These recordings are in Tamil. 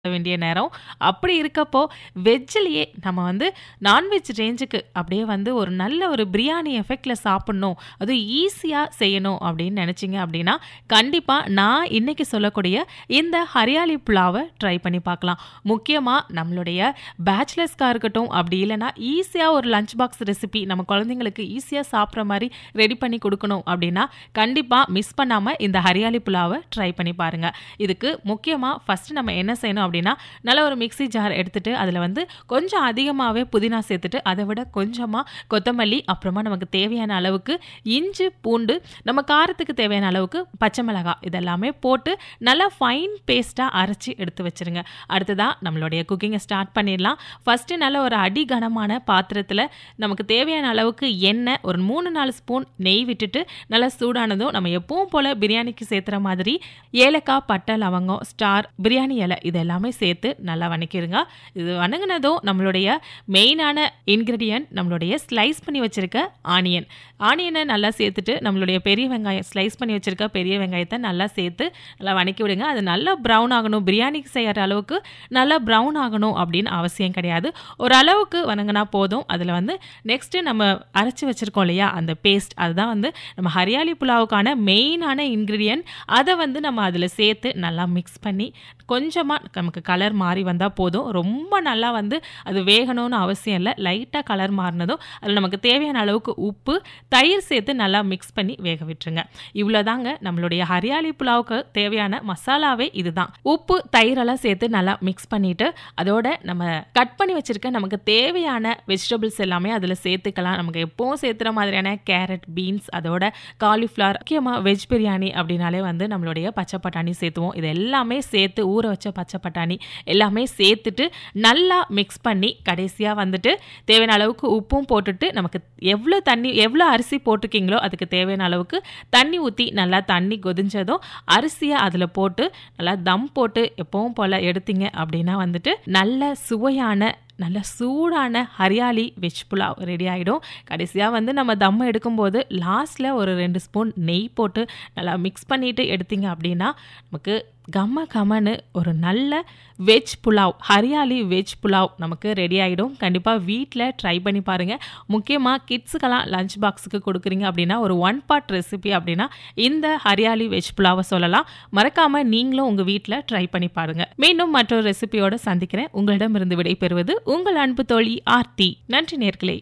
வேண்டிய நேரம். அப்படி இருக்கப்போ, வெஜ்ஜிலேயே நம்ம வந்து நான்வெஜ் ரேஞ்சுக்கு அப்படியே வந்து ஒரு நல்ல ஒரு பிரியாணி எஃபெக்ட்ல சாப்பிடணும். அதுவும் ஈஸியா செய்யணும் அப்படின்னு நெனச்சீங்க அப்படின்னா, கண்டிப்பா நான் இன்னைக்கு சொல்லக்கூடிய இந்த ஹரியாலி புலாவ ட்ரை பண்ணி பார்க்கலாம். முக்கியமா நம்மளுடைய பேச்சுலர்ஸ்க்கா இருக்கட்டும், அப்படி இல்லன்னா ஈஸியா ஒரு லஞ்ச் பாக்ஸ் ரெசிபி நம்ம குழந்தைங்களுக்கு ஈஸியா சாப்பிடுற மாரி ரெடி பண்ணி குடுக்கணும் அப்படின்னா, கண்டிப்பா மிஸ் பண்ணாம இந்த ஹரியாலி புலாவ ட்ரை பண்ணி பாருங்க. இதுக்கு முக்கியமா ஃபர்ஸ்ட் நம்ம என்ன செய்யணும் அப்படின்னா, நல்ல ஒரு மிக்ஸி ஜார் எடுத்துட்டு, அதுல வந்து கொஞ்சம் அதிகமாவே புதினா சேர்த்துட்டு, அத விட கொஞ்சமா கொத்தமல்லி, அப்புறமா நமக்கு தேவையான அளவுக்கு இஞ்சி, பூண்டு, நம்ம காரத்துக்கு தேவையான அளவுக்கு பச்சை மிளகாய் இதெல்லாமே போட்டு நல்லா ஃபைன் பேஸ்ட்டா அரைச்சு எடுத்து வச்சுருங்க. அடுத்ததா நம்மளுடைய குக்கிங்க ஸ்டார்ட் பண்ணிடலாம். ஃபர்ஸ்ட்டு நல்ல ஒரு அடி கனமான பாத்திரத்துல நமக்கு தேவையான அளவுக்கு எண்ணெய், ஒரு 3, 4 ஸ்பூன் நெய் விட்டுட்டு, நல்லா சூடானதும் நம்ம எப்பவும் போல பிரியாணிக்கு சேர்த்துற மாதிரி ஏலக்காய், பட்டை, லவங்கம், ஸ்டார், பிரியாணி இலை இது எல்லாமே சேர்த்து நல்லா வணக்கிருங்க. இது வணங்குனதும் நம்மளுடைய மெயினான இன்கிரீடியன்ட் நம்மளுடைய ஸ்லைஸ் பண்ணி வச்சிருக்க ஆனியன். ஆனியன நல்லா சேர்த்துட்டு, நம்மளுடைய பெரிய வெங்காயம் ஸ்லைஸ் பண்ணி வச்சிருக்க பெரிய வெங்காயத்த நல்லா சேர்த்து நல்லா வணக்கி விடுங்க. அது நல்லா ப்ரவுன் ஆகணும். பிரியாணிக்கு செய்யற அளவுக்கு நல்லா ப்ரவுன் ஆகணும் அப்படின்னு அவசியம் கிடையாது. ஓரளவுக்கு வணங்குனா போதும். அதுல வந்து நெக்ஸ்ட்டு நம்ம அரைச்சு வச்சிருக்கோம் இல்லையா, அந்த பேஸ்ட் அதுதான் வந்து நம்ம ஹரியாலி புலாவுக்கான மெயினான இன்கிரீடியன்ட். அத வந்து நம்ம அதுல சேர்த்து நல்லா மிக்ஸ் பண்ணி, கொஞ்சமா நமக்கு கலர் மாறி வந்தா போதும். ரொம்ப நல்லா வந்து அது வேகணும்னு அவசியம் இல்ல. லைட்டா கலர் மாறுனதும், அதுல நமக்கு தேவையான அளவுக்கு உப்பு, தயிர் சேர்த்து நல்லா மிக்ஸ் பண்ணி வேக விட்டுருங்க. இவ்வளோதாங்க நம்மளுடைய ஹரியாலி புலாவுக்கு தேவையான மசாலாவே இதுதான். உப்பு, தயிரெல்லாம் சேர்த்து நல்லா மிக்ஸ் பண்ணிட்டு, அதோட நம்ம கட் பண்ணி வச்சிருக்க நமக்கு தேவையான வெஜிடபிள்ஸ் எல்லாமே அதுல சேர்த்துக்கலாம். நமக்கு எப்பவும் சேர்த்துற மாதிரியான கேரட், பீன்ஸ், அதோட காலிஃப்ளவர், முக்கியமா வெஜ் பிரியாணி அப்படின்னாலே வந்து நம்மளுடைய பச்சை பட்டாணி சேர்த்துவோம். இது எல்லாமே சேர்த்து ஊற வச்ச பச்சை பட்டாணி எல்லாமே சேர்த்துட்டு, நல்லா மிக்ஸ் பண்ணி கடைசியா வந்துட்டு தேவையான அளவுக்கு உப்பும் போட்டுட்டு, நமக்கு எவ்வளோ தண்ணி எவ்வளோ அரிசி போட்டிருக்கீங்களோ அதுக்கு தேவையான அளவுக்கு தண்ணி ஊத்தி, நல்லா தண்ணி கொதிஞ்சதும் அரிசிய அதுல போட்டு, நல்லா தம் போட்டு எப்பவும் போல எடுத்தீங்க அப்படின்னா வந்துட்டு, நல்ல சுவையான நல்ல சூடான ஹரியாலி வெஜ் புலாவ் ரெடி ஆயிடும். கடைசியா வந்து நம்ம தம் எடுக்கும்போது லாஸ்ட்ல ஒரு 2 ஸ்பூன் நெய் போட்டு நல்லா மிக்ஸ் பண்ணிட்டு எடுத்தீங்க அப்படின்னா, நமக்கு கம கமன்னு ஒரு நல்ல வெஜ் புலாவ், ஹரியாலி வெஜ் புலாவ் நமக்கு ரெடி ஆயிடும். கண்டிப்பா வீட்ல ட்ரை பண்ணி பாருங்க. முக்கியமா கிட்ஸுக்கெல்லாம் லஞ்ச் பாக்ஸுக்கு குடுக்குறீங்க அப்படின்னா, ஒரு ஒன் பாட் ரெசிபி அப்படின்னா, இந்த ஹரியாலி வெஜ் புலாவ சொல்லலாம். மறக்காம நீங்களும் உங்க வீட்ல ட்ரை பண்ணி பாருங்க. மீண்டும் மற்றொரு ரெசிபியோட சந்திக்கிறேன். உங்களிடமிருந்து விடைபெறுவது உங்கள் அன்பு தோழி ஆர்த்தி. நன்றி நேயர்களே.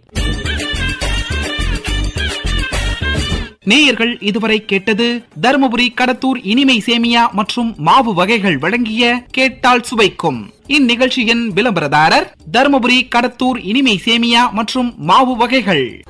நேயர்கள் இதுவரை கேட்டது தருமபுரி கடத்தூர் இனிமை சேமியா மற்றும் மாவு வகைகள் வழங்கிய கேட்டால் சுவைக்கும் இந்நிகழ்ச்சியின் விளம்பரதாரர் தருமபுரி கடத்தூர் இனிமை சேமியா மற்றும் மாவு வகைகள்